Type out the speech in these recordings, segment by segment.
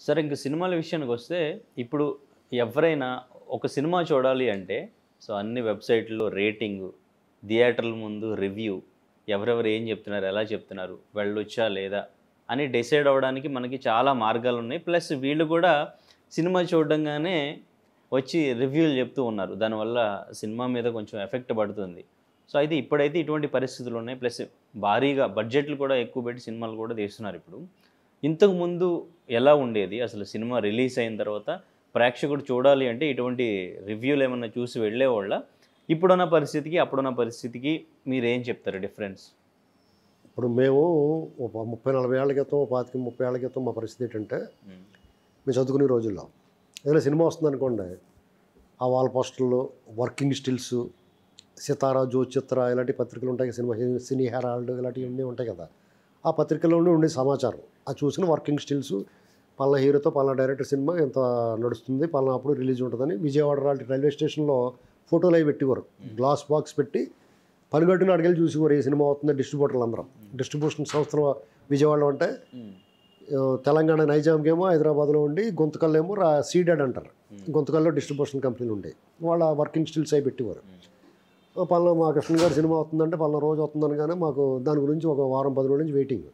సరే ఇంక సినిమాల విషయానికి వస్తే ఇప్పుడు ఎవరైనా ఒక సినిమా చూడాలి అంటే సో అన్ని వెబ్సైట్లో రేటింగ్ థియేటర్ల ముందు రివ్యూ ఎవరెవరు ఏం చెప్తున్నారు ఎలా చెప్తున్నారు వెళ్ళొచ్చా లేదా అని డిసైడ్ అవ్వడానికి మనకి చాలా మార్గాలు ఉన్నాయి ప్లస్ వీళ్ళు కూడా సినిమా చూడంగానే వచ్చి రివ్యూలు చెప్తూ ఉన్నారు దానివల్ల సినిమా మీద కొంచెం ఎఫెక్ట్ పడుతుంది సో అయితే ఇప్పుడైతే ఇటువంటి పరిస్థితులు ఉన్నాయి ప్లస్ భారీగా బడ్జెట్లు కూడా ఎక్కువ పెట్టి సినిమాలు కూడా తీస్తున్నారు ఇప్పుడు ఇంతకు ముందు ఎలా ఉండేది అసలు సినిమా రిలీజ్ అయిన తర్వాత ప్రేక్షకుడు చూడాలి అంటే ఇటువంటి రివ్యూలు ఏమన్నా చూసి వెళ్ళేవాళ్ళ ఇప్పుడున్న పరిస్థితికి అప్పుడున్న పరిస్థితికి మీరు ఏం చెప్తారు డిఫరెన్స్ ఇప్పుడు మేము ఒక ముప్పై నలభై ఏళ్ళ క్రితం పాతిక ముప్పై ఏళ్ళ క్రితం మా పరిస్థితి ఏంటంటే మేము చదువుకునే రోజుల్లో ఏదైనా సినిమా వస్తుంది అనుకోండి ఆ వాల్ పోస్టర్లు వర్కింగ్ స్టిల్స్ సితారా జ్యోచిత్ర ఇలాంటి పత్రికలు ఉంటాయి కదా, సినిమా సినీ హెరాల్డ్ ఇలాంటివి అన్నీ ఉంటాయి కదా ఆ పత్రికల్లోనే ఉండే సమాచారం ఆ చూసిన వర్కింగ్ స్టిల్స్ పలానా హీరోతో పలానా డైరెక్టర్ సినిమా ఎంత నడుస్తుంది పలానా అప్పుడు రిలీజ్ ఉంటుందని విజయవాడ లాంటి రైల్వే స్టేషన్లో ఫోటోలు అవి పెట్టేవారు గ్లాస్ బాక్స్ పెట్టి పనిగట్టున అడిగేసి చూసేవారు ఏ సినిమా అవుతుందో డిస్ట్రిబ్యూటర్లు అందరం డిస్ట్రిబ్యూషన్ సంస్థలు విజయవాడలో అంటే ఆ, తెలంగాణ నైజాంకి ఏమో హైదరాబాద్లో ఉండి గొంతకల్లో ఏమో రా సీడెడ్ అంటారు గొంతకల్లో డిస్ట్రిబ్యూషన్ కంపెనీలు ఉంటాయి వాళ్ళ వర్కింగ్ స్టిల్స్ అవి పెట్టేవారు ఆ, పలానా మా కృష్ణ గారి సినిమా అవుతుందంటే పలానా రోజు అవుతుందని కానీ మాకు దాని గురించి ఒక వారం పది రోజుల నుంచి వెయిటింగ్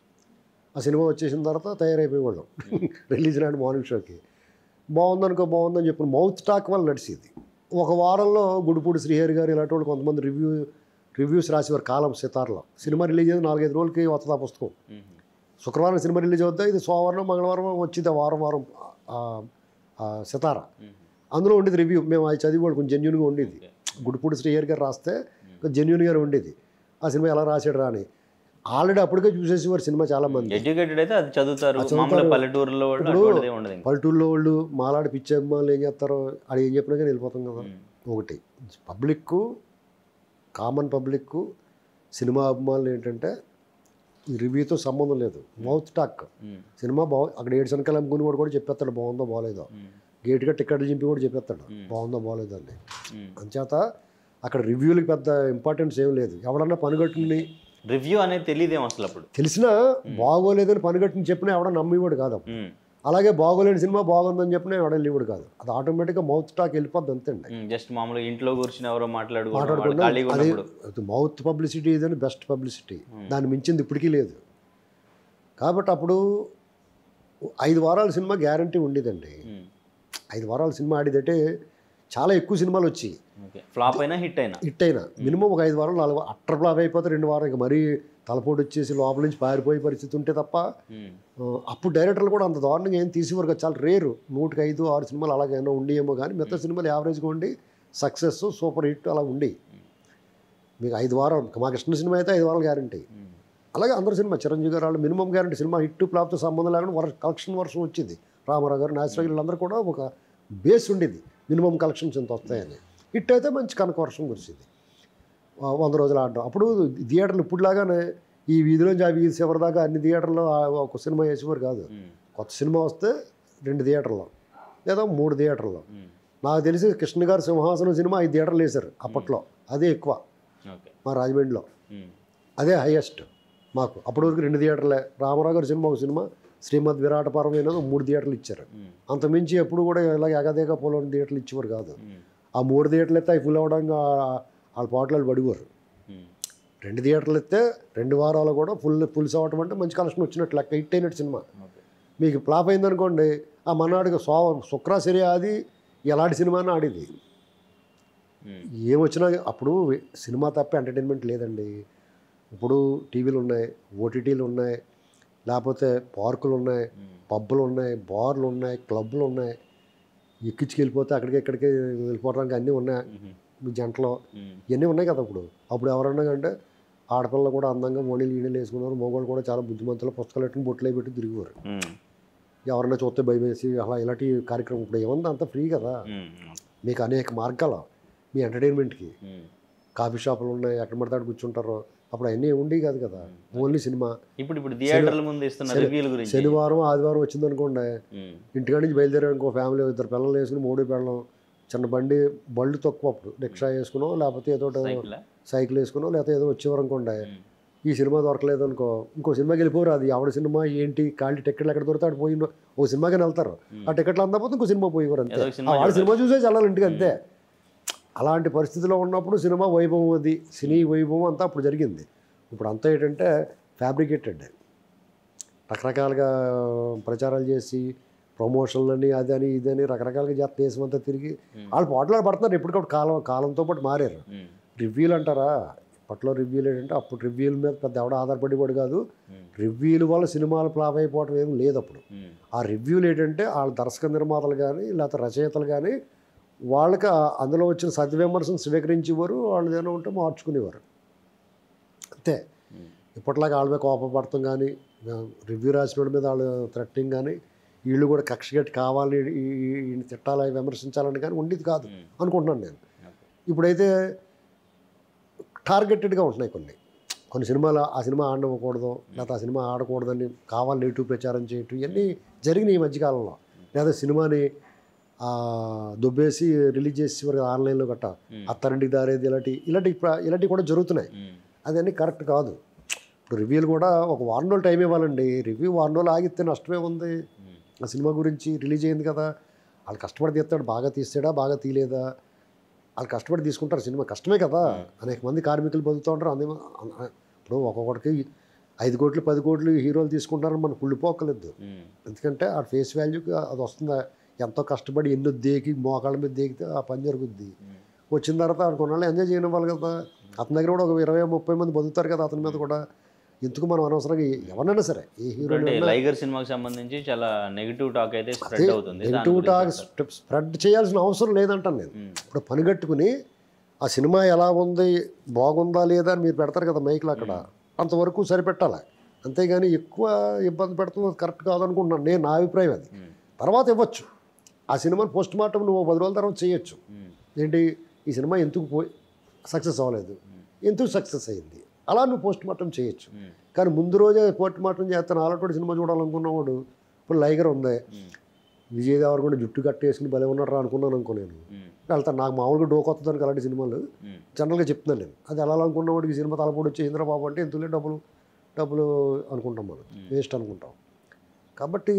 ఆ సినిమా వచ్చేసిన తర్వాత తయారైపోయేవాళ్ళం రిలీజ్ నాడు మార్నింగ్ షోకి బాగుందనుకో బాగుందని చెప్పిన మౌత్ టాక్ వల్ల నడిచేది ఒక వారంలో గుడిపూడి శ్రీహరి గారు ఇలాంటి వాళ్ళు కొంతమంది రివ్యూ రివ్యూస్ రాసేవారు కాలం సితార్లో సినిమా రిలీజ్ అయ్యి నాలుగైదు రోజులకి వస్తుంది ఆ పుస్తకం శుక్రవారం సినిమా రిలీజ్ అవుద్దా ఇది సోమవారం మంగళవారం వచ్చింది ఆ వారం వారం ఆ- ఆ సితార అందులో ఉండేది రివ్యూ మేము అది చదివి కూడా కొంచెం జెన్యున్గా ఉండేది గుడిపూడి శ్రీహరి గారు రాస్తే కొంచెం జెన్యున్గానే ఉండేది ఆ సినిమా ఎలా రాశాడు రా అని ఆల్రెడీ అప్పటికే చూసేసేవారు సినిమా చాలా మంది ఎడ్యుకేటెడ్ అయితే అది చదువుతారు చదువుతారు. మామూలు పల్లెటూరులో వాళ్ళు ఇప్పుడు అటువంటిదే ఉండదు ఇంకా పల్లెటూరులో వాళ్ళు మాలాడి పిచ్చి అభిమానులు ఏం చేస్తారో అది ఏం చెప్పినా కానీ వెళ్ళిపోతాం కదా ఉమ్. ఒకటి పబ్లిక్ కామన్ పబ్లిక్ సినిమా అభిమానులు ఏంటంటే ఈ రివ్యూతో సంబంధం లేదు మౌత్ టాక్ ఉమ్. సినిమా బాగు అక్కడ ఏడు శనకాయలు అమ్ముకుని వాడు కూడా చెప్పేస్తాడు బాగుందో బాగాలేదో ఉమ్. గేట్గా టికెట్లు చింపి కూడా చెప్పేస్తాడు మ్మ్. బాగుందో బాగాలేదో అని ఉమ్. అంచేత అక్కడ రివ్యూలకి పెద్ద ఇంపార్టెన్స్ ఏం లేదు ఎవడన్నా పనిగట్టుని రివ్యూ అనేది తెలియదేమో అసలు అప్పుడు తెలిసినా బాగోలేదని పనిగట్టుని చెప్పినా ఎవడ నమ్మేవాడు కాదు అప్పుడు. ఉమ్. అలాగే బాగోలేని సినిమా బాగుందని చెప్పినా ఎవడ వెళ్ళేవాడు కాదు అది ఆటోమేటిక్గా మౌత్ టాక్ వెళ్ళిపోద్ది అంతేండి ఉమ్. జస్ట్ మామూలుగా ఇంట్లో కూర్చుని ఎవరో మాట్లాడుకోవడం వాళ్ళు మాట్లాడుకున్నా ఖాళీగా అది ఉన్నప్పుడు మౌత్ పబ్లిసిటీ ఇదని బెస్ట్ పబ్లిసిటీ దాన్ని మించింది ఇప్పటికీ లేదు కాబట్టి అప్పుడు ఐదు వారాల సినిమా గ్యారంటీ ఉండేదండి ఉమ్. ఐదు వారాల సినిమా ఆడిదంటే చాలా ఎక్కువ సినిమాలు వచ్చి ఓకే ఫ్లాప్ అయినా హిట్ అయినా హిట్ అయినా మినిమం ఒక ఐదు వారాలు నాలుగు అట్టర్ ఫ్లాప్ అయిపోతే రెండు వారాలు ఇక మరీ తలపోటు వచ్చేసి లోపల నుంచి పారిపోయే పరిస్థితి ఉంటే తప్ప ఉమ్. ఆ, అప్పుడు డైరెక్టర్లు కూడా అంత దారుణంగా ఏం తీసేవారు కదా చాలా రేరు నూటికి ఐదు ఆరు సినిమాలు అలాగైనా ఉండేమో కానీ మిగతా సినిమాలు యావరేజ్గా ఉండి సక్సెస్ సూపర్ హిట్ అలా ఉండి మీకు ఐదు వారాలు మా కృష్ణ సినిమా అయితే ఐదు వారాలు గ్యారంటీ ఉమ్. అలాగే అందరు సినిమా చిరంజీవి గారు వాళ్ళు మినిమం గ్యారంటీ సినిమా హిట్ ఫ్లాప్తో సంబంధం లేకుండా వర కలెక్షన్ వర్షం వచ్చింది రామారావు గారు నాగేశ్వర వీళ్ళందరూ కూడా ఒక బేస్ ఉండేది మినిమం కలెక్షన్స్ ఎంత వస్తాయని హిట్ అయితే మంచి కనక వర్షం కురిసింది ఆ, వంద రోజులు ఆడడం అప్పుడు థియేటర్లు ఇప్పుడులాగానే ఈ వీధిలోంచి ఆ వీధి చివరి దాకా అన్ని థియేటర్లో ఆ ఒక సినిమా వేసేవారు కాదు ఉమ్. కొత్త సినిమా వస్తే రెండు థియేటర్లో లేదా మూడు థియేటర్లో ఉమ్. నాకు తెలిసి కృష్ణ గారు సింహాసనం సినిమా ఐదు థియేటర్లు వేశారు అప్పట్లో అదే ఎక్కువ ఓకే మా రాజమండ్రిలో ఉమ్. అదే హైయెస్ట్ మాకు అప్పటి వరకు రెండు థియేటర్లే రామారావు గారి సినిమా ఒక సినిమా శ్రీమద్ విరాట పరమైన మూడు థియేటర్లు ఇచ్చారు ఉమ్. అంతమించి ఎప్పుడు కూడా ఇలాగ ఎగదేగా పోలని థియేటర్లు ఇచ్చేవారు కాదు ఉమ్. ఆ మూడు థియేటర్లు అయితే అవి ఫుల్ అవ్వడానికి ఆ- వాళ్ళ పాటలు పడివారు ఉమ్. రెండు థియేటర్లు ఇస్తే రెండు వారాలు కూడా ఫుల్ ఫుల్స్ అవ్వటం అంటే మంచి కలెక్షన్ వచ్చినట్టు లెక్క హిట్ అయినట్టు సినిమా ఓకే మీకు ఫ్లాప్ అయిందనుకోండి ఆ మన్నాడికి సో శుక్ర సిరి అది ఎలాంటి సినిమాని ఆడేది ఉమ్. ఏమొచ్చినా అప్పుడు సినిమా తప్ప ఎంటర్టైన్మెంట్ లేదండి ఇప్పుడు టీవీలు ఉన్నాయి ఓటీటీలు ఉన్నాయి లేకపోతే పార్కులు ఉన్నాయి ఉమ్. పబ్బులు ఉన్నాయి బార్లు ఉన్నాయి క్లబ్లు ఉన్నాయి ఎక్కించుకెళ్ళిపోతే అక్కడికి ఇక్కడికి వెళ్ళిపోవడానికి అన్నీ ఉన్నాయి ఉమ్. మీ జంటలో ఉమ్. ఇవన్నీ ఉన్నాయి కదా అప్పుడు అప్పుడు ఎవరన్నా అంటే ఆడపిల్లలు కూడా అందంగా మోడీలు ఈడీలు వేసుకున్నారు మగవాళ్ళు కూడా చాలా బుద్ధిమంతులు పుస్తకాలు పెట్టుకుని బొట్లు పెట్టి తిరిగేవారు ఉమ్. ఎవరన్నా చూస్తే భయం వేసి అలా ఇలాంటి కార్యక్రమం ఇప్పుడు ఏమన్నా అంత ఫ్రీ కదా ఉమ్. మీకు అనేక మార్గాలు మీ ఎంటర్టైన్మెంట్కి ఉమ్. కాఫీ షాపులు ఉన్నాయి ఎక్కడ పడితే అక్కడ కూర్చుంటారు అప్పుడు అన్నీ ఉండేవి కాదు కదా ఓన్లీ సినిమా ఇప్పుడు ఇప్పుడు థియేటర్ల ముందు ఇస్తున్న రివ్యూల గురించి శనివారం ఆదివారం వచ్చిందనుకోండి ఉమ్. ఇంటికాడ నుంచి బయలుదేరారు ఇంకో ఫ్యామిలీ ఇద్దరు పిల్లలు వేసుకుని మూడు పిల్లలు చిన్న బండి బళ్ళు తక్కువ అప్పుడు రిక్షా వేసుకునో లేకపోతే ఏదో ఒకటి సైకిలా? సైకిల్ వేసుకునో లేకపోతే ఏదో వచ్చేవారు అనుకోండి ఉమ్. ఈ సినిమా దొరకలేదు అనుకో ఇంకో సినిమాకి వెళ్ళిపోరు అది ఆవిడ సినిమా ఏంటి ఖాళీ టికెట్లు ఎక్కడ దొరికితే ఆడు పోయి ఓ సినిమాకి వెళ్తారు ఆ టికెట్లు అందకపోతే ఇంకో సినిమా పోయేవారు అంతే ఏదో ఒక సినిమా ఆ వాడు సినిమా చూసే చల్లాలి ఇంటికి అంతే అలాంటి పరిస్థితిలో ఉన్నప్పుడు సినిమా వైభవం అది సినీ వైభవం అంతా అప్పుడు జరిగింది ఇప్పుడు అంతా ఏంటంటే ఫ్యాబ్రికేటెడ్ రకరకాలుగా ప్రచారాలు చేసి ప్రమోషన్లని అదని ఇదని రకరకాలుగా చేస్తే దేశమంతా తిరిగి వాళ్ళు పోట్లాడు పడుతున్నారు ఎప్పటికప్పుడు కాలం కాలంతో పాటు మారారు ఉమ్, రివ్యూలు అంటారా ఇప్పట్లో రివ్యూలు ఏంటంటే అప్పుడు రివ్యూల మీద పెద్ద ఎవడ ఆధారపడేవాడు కాదు ఉమ్, రివ్యూల వల్ల సినిమాలు ఫ్లాప్ అయిపోవడం ఏం లేదు అప్పుడు ఉమ్, ఆ రివ్యూలు ఏంటంటే వాళ్ళ దర్శక నిర్మాతలు కానీ లేకపోతే రచయితలు కానీ వాళ్ళకి ఆ- అందులో వచ్చిన సద్విమర్శను స్వీకరించేవారు వాళ్ళు ఏదైనా ఉంటే మార్చుకునేవారు అంతే ఉమ్, ఇప్పట్లాగా వాళ్ళ మీద కోపపడతాం కానీ రివ్యూ రాసిన వాడి మీద వాళ్ళు థ్రెట్టింగ్ కానీ వీళ్ళు కూడా కక్ష కట్టి కావాలి ఈ- ఈ- ఈయన తిట్టాలి విమర్శించాలని కానీ ఉండేది కాదు ఉమ్, అనుకుంటున్నాను నేను ఓకే. ఇప్పుడైతే టార్గెటెడ్గా ఉంటున్నాయి కొన్ని కొన్ని సినిమాలు ఆ సినిమా ఆడకూడదు లేకపోతే ఆ సినిమా ఆడకూడదని కావాలి నెగిటివ్ ప్రచారం చేయటం ఇవన్నీ జరిగినాయి ఈ మధ్యకాలంలో లేదా సినిమాని ఆ, దుబ్బేసి రిలీజ్ చేసి వరకు ఆన్లైన్లో గట్ట ఉమ్, అత్తారింటికి దారేది ఇలాంటి ఇలాంటి ప్ర- ఇలాంటివి కూడా జరుగుతున్నాయి ఉమ్, అదన్నీ కరెక్ట్ కాదు ఇప్పుడు రివ్యూలు కూడా ఒక వారం రోజులు టైం ఇవ్వాలండి రివ్యూ వారం రోజులు ఆగితే నష్టమే ఉంది ఉమ్, ఆ సినిమా గురించి రిలీజ్ అయింది కదా వాళ్ళు కష్టపడి తీస్తాడు బాగా తీస్తాడా బాగా తీయలేదా వాళ్ళు కష్టపడి తీసుకుంటారు సినిమా కష్టమే కదా అనేక మంది కార్మికులు బతుకుతూ ఉంటారు అందే ఇప్పుడు ఒక్కొక్కడికి ఐదు కోట్లు పది కోట్లు హీరోలు తీసుకుంటారని మనకు కుళ్ళిపోకలేదు ఉమ్, ఎందుకంటే ఆ ఫేస్ వాల్యూకి అది వస్తుందా ఎంతో కష్టపడి ఎన్నో దేకి మోకాళ్ళ మీద దేకితే ఆ పని జరుగుద్ది ఉమ్, వచ్చిన తర్వాత ఆడు కొన్నాళ్ళు ఎంజాయ్ చేయడం వాళ్ళు కదా అతని దగ్గర కూడా ఒక ఇరవై ముప్పై మంది బతుకుతారు కదా అతని మీద కూడా ఎందుకు మనం అనవసరంగా ఎవరినైనా సరే ఏ హీరో అంటే లైగర్ సినిమాకి సంబంధించి చాలా నెగిటివ్ టాక్ అయితే స్ప్రెడ్ అవుతుంది దాని నెగిటివ్ గురించి టాక్ చెప్తారు. స్ప్రెడ్ చేయాల్సిన అవసరం లేదంటాను నేను ఉమ్, ఇప్పుడు పనిగట్టుకుని ఆ సినిమా ఎలా ఉంది బాగుందా లేదా అని మీరు పెడతారు కదా మైక్లో అక్కడ అంతవరకు సరిపెట్టాలి అంతేగాని ఎక్కువ ఇబ్బంది పెడుతుంది కరెక్ట్ కాదనుకుంటున్నాను నేను నా అభిప్రాయం అది ఉమ్, తర్వాత ఇవ్వచ్చు ఆ సినిమాని పోస్ట్ మార్టం నువ్వు పది రోజుల తర్వాత చేయొచ్చు ఉమ్, ఏంటి ఈ సినిమా ఎందుకు పోయి సక్సెస్ అవ్వలేదు ఎందుకు సక్సెస్ అయింది అలా నువ్వు పోస్ట్ మార్టం చేయొచ్చు ఉమ్, కానీ ముందు రోజే పోస్ట్ మార్టం చేస్తాను ఆలటోడి సినిమా చూడాలనుకున్నవాడు ఇప్పుడు లైగర్ ఉంది ఉమ్, విజయ్ దేవరకొండ జుట్టు కట్టేసుకుని భలే ఉన్నాడు రా అనుకున్నాను అనుకో నేను ఉమ్, వెళ్తాను నాకు మామూలుగా డోక్ వస్తుంది అలాంటి సినిమాలు ఉమ్, జనరల్గా చెప్తున్నాను నేను అది ఎలా అనుకున్నవాడికి ఈ సినిమా తలపొడి వచ్చి ఇంద్రబాబు అంటే ఎందుకులే డబ్బులు డబ్బులు అనుకుంటాం మనం వేస్ట్ అనుకుంటాం కాబట్టి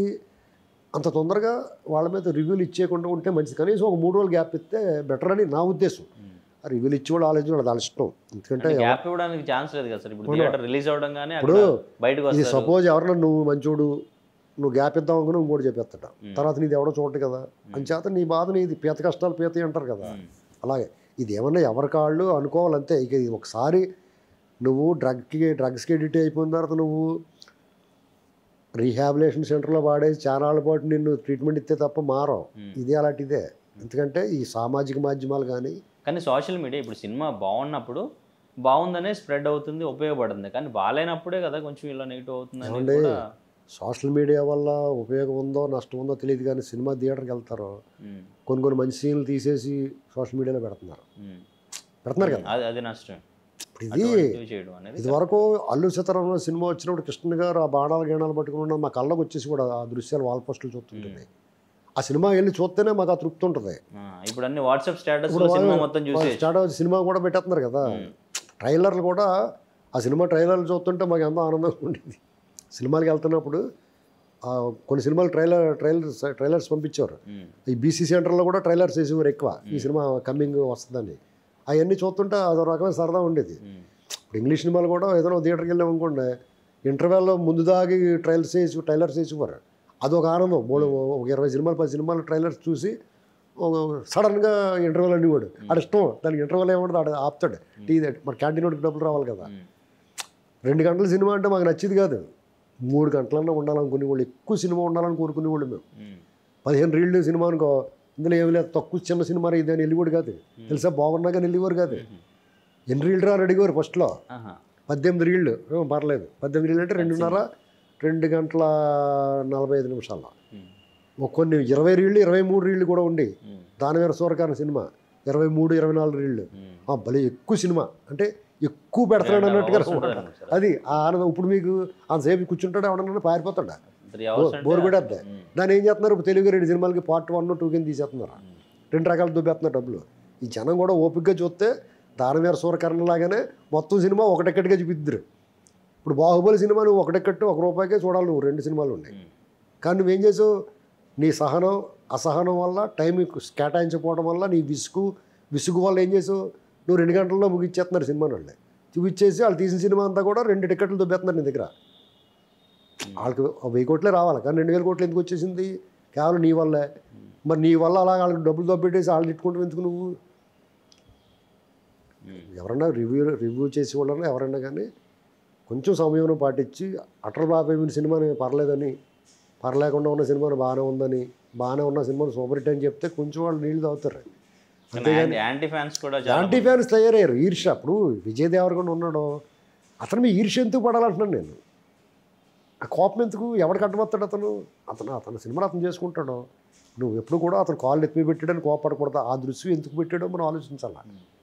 అంత తొందరగా వాళ్ళ మీద రివ్యూలు ఇచ్చేయకుండా ఉంటే మంచిది కనీసం ఒక మూడు రోజులు గ్యాప్ ఇస్తే బెటర్ అని నా ఉద్దేశం ఉమ్. ఆ రివ్యూలు ఇచ్చేవాళ్ళు ఆలోచించాలి అది వాళ్ళ ఇష్టం ఎందుకంటే గ్యాప్ ఇవ్వడానికి ఛాన్స్ లేదు కదా సార్ ఇప్పుడు థియేటర్ రిలీజ్ అవడం కానీ అక్కడ ఇప్పుడు బయటకు ఇది వస్తారు సపోజ్ ఎవరన్నా నువ్వు మంచోడు నువ్వు గ్యాప్ ఇద్దాం అనుకుని ఇంకోటి చెప్పేస్తాడ తర్వాత నీది ఎవడో చూడదు కదా అంచేత నీ బాధ నీది పీత కష్టాలు పీత అంటారు కదా ఉమ్, అలాగే ఇది ఏమన్నా ఎవరి కాళ్ళు అనుకోవాలంతే ఇక ఇది ఒకసారి నువ్వు డ్రగ్కి డ్రగ్స్కి ఎడిట్ అయిపోయిన తర్వాత నువ్వు రీహాబిలేషన్ సెంటర్లో వాడేసి చానాళ్ళ పాటు నిన్ను ట్రీట్మెంట్ ఇస్తే తప్ప మారవు ఉమ్. ఇది అలాంటిదే ఎందుకంటే ఈ సామాజిక మాధ్యమాలు కానీ కానీ సోషల్ మీడియా ఇప్పుడు సినిమా బాగున్నప్పుడు బాగుందనే స్ప్రెడ్ అవుతుంది ఉపయోగపడుతుంది కానీ బాగాలేనప్పుడే కదా కొంచెం ఇలా నెగిటివ్ అవుతుంది అనేది ఏమండి? కూడా సోషల్ మీడియా వల్ల ఉపయోగం ఉందో నష్టం ఉందో తెలియదు కానీ సినిమా థియేటర్కి వెళ్తారు ఉమ్, కొన్ని కొన్ని మంచి సీన్లు తీసేసి సోషల్ మీడియాలో పెడుతున్నారు ఉమ్. పెడుతున్నారు కదా అది అది నష్టం ఇప్పుడు ఇది అటువంటివి చేయడం అనేది ఇది వరకు అల్లు సీతారామరాజు సినిమా వచ్చినప్పుడు కృష్ణ గారు ఆ బాణాలు గీణాలు పట్టుకుని ఉన్న మా కళ్ళకు వచ్చేసి కూడా ఆ దృశ్యాలు వాల్ పోస్టులు చూస్తుంటుంది ఆ సినిమా వెళ్ళి చూస్తేనే మాకు ఆ తృప్తి ఉంటుంది ఆ, ఇప్పుడు అన్ని వాట్సాప్ స్టేటస్ ఇప్పుడు సినిమా వాళ్ళు- మొత్తం చూసి స్టార్ట్ అవుతుంది సినిమా కూడా పెట్టేస్తున్నారు కదా ట్రైలర్లు కూడా ఆ సినిమా ట్రైలర్లు చూస్తుంటే మాకు ఎంతో ఆనందంగా ఉండేది సినిమాలకి వెళ్తున్నప్పుడు ఆ కొన్ని సినిమాలు ట్రైలర్ ట్రైలర్స్ ట్రైలర్స్ పంపించేవారు ఈ బీసీ సెంటర్లో కూడా ట్రైలర్స్ వేసేవారు ఎక్కువ ఈ సినిమా కమ్మింగ్ వస్తుందని అవన్నీ చూస్తుంటే అదో రకమైన సరదా ఉండేది ఇప్పుడు ఇంగ్లీష్ సినిమాలు కూడా ఏదైనా థియేటర్కి వెళ్ళాం అనుకోండి ఇంటర్వెల్లో ముందు దాగి ట్రైలర్స్ వేసి ట్రైలర్స్ వేసేవారు అదొక ఆనందం మూడు ఒక ఇరవై సినిమాలు పది సినిమాలు ట్రైలర్స్ చూసి సడన్గా ఇంటర్వెల్ అనేవాడు ఆడ ఇష్టం దానికి ఇంటర్వెల్ ఏమంటుంది ఆడ ఆపుతాడు టీ మరి క్యాంటీన్ వాడికి డబ్బులు రావాలి కదా రెండు గంటల సినిమా అంటే మాకు నచ్చేది కాదు మూడు గంటలన్నా ఉండాలనుకునే వాళ్ళు ఎక్కువ సినిమా ఉండాలని కోరుకునే వాళ్ళు మేము పదిహేను రీళ్ళు సినిమా అనుకో ఇందులో ఏమి లేదు తక్కువ చిన్న సినిమా ఇది అని వెళ్ళివాడు కాదు తెలుసా బాగున్నా కానీ వెళ్ళేవారు కాదు ఎన్ని రీళ్ళు రా అని అడిగేవారు ఫస్ట్లో పద్దెనిమిది రీళ్ళు ఏం పర్లేదు పద్దెనిమిది రీళ్ళు అంటే రెండున్నర రెండు గంటల నలభై ఐదు నిమిషాల ఒక కొన్ని ఇరవై రీళ్ళు ఇరవై మూడు రీళ్ళు కూడా ఉండి దానివేర సూరకారణ సినిమా ఇరవై మూడు ఇరవై నాలుగు రీళ్ళు ఆ, భలే ఎక్కువ సినిమా అంటే ఎక్కువ పెడతాడు అన్నట్టుగా ఉంటాడు. అది ఆ ఆనందం ఇప్పుడు మీకు అంతసేపు కూర్చుంటాడు ఎవడన్నా పారిపోతాడా బోర్ కూడా వద్దా దాన్ని ఏం చేస్తున్నారు ఇప్పుడు తెలుగు రెండు సినిమాలకి పార్ట్ వన్ టూ కింద తీసేస్తున్నారు రెండు రకాలు దుబ్బేస్తున్నారు డబ్బులు ఈ జనం కూడా ఓపికగా చూస్తే దానవీర సూరకరణ లాగానే మొత్తం సినిమా ఒకటెక్కడిగా చూపిద్దరు ఇప్పుడు బాహుబలి సినిమా నువ్వు ఒకటే కట్టు ఒక రూపాయికే చూడాలి నువ్వు రెండు సినిమాలు ఉన్నాయి కానీ నువ్వేం చేసావు నీ సహనం అసహనం వల్ల టైం కేటాయించకపోవడం వల్ల నీ విసుగు విసుగు వల్ల ఏం చేసావు నువ్వు రెండు గంటల్లో ముగిచ్చేస్తున్నారు సినిమా వాళ్ళే చూపించేసి వాళ్ళు తీసిన సినిమా అంతా కూడా రెండు టికెట్లు దొబ్బేస్తున్నారు నీ దగ్గర వాళ్ళకి ఒక వెయ్యి కోట్లే రావాలి కానీ రెండు వేల కోట్లు ఎందుకు వచ్చేసింది కేవలం నీ వల్లే మరి నీ వల్ల అలా వాళ్ళకి డబ్బులు దొబ్బెట్టేసి వాళ్ళు తిట్టుకుంటావు ఎందుకు నువ్వు ఎవరన్నా రివ్యూ రివ్యూ చేసి వాళ్ళన్నా ఎవరన్నా కానీ కొంచెం సమయం పాటించి అటర్ బాబేమిన సినిమాని పర్లేదని పర్లేకుండా ఉన్న సినిమాని బాగానే ఉందని బాగానే ఉన్న సినిమాని సూపర్ హిట్ అని చెప్తే కొంచెం వాళ్ళు నీళ్ళు తాగుతారు యాంటీ ఫ్యాన్స్ కూడా చాలా యాంటీ ఫ్యాన్స్ తయారయ్యారు ఈర్ష అప్పుడు విజయ్ దేవరకొండ ఉన్నాడు అతను మీ ఈర్ష ఎందుకు పడాలంటున్నాను నేను ఆ కోపం ఎందుకు ఎవడు కట్టబోతాడు అతను అతను అతను సినిమాలు అతను చేసుకుంటాడు నువ్వు ఎప్పుడు కూడా అతను కాళ్ళు ఎత్తి పెట్టాడని కోపడకూడదు ఆ దృశ్యం ఎందుకు పెట్టాడో మనం ఆలోచించాలి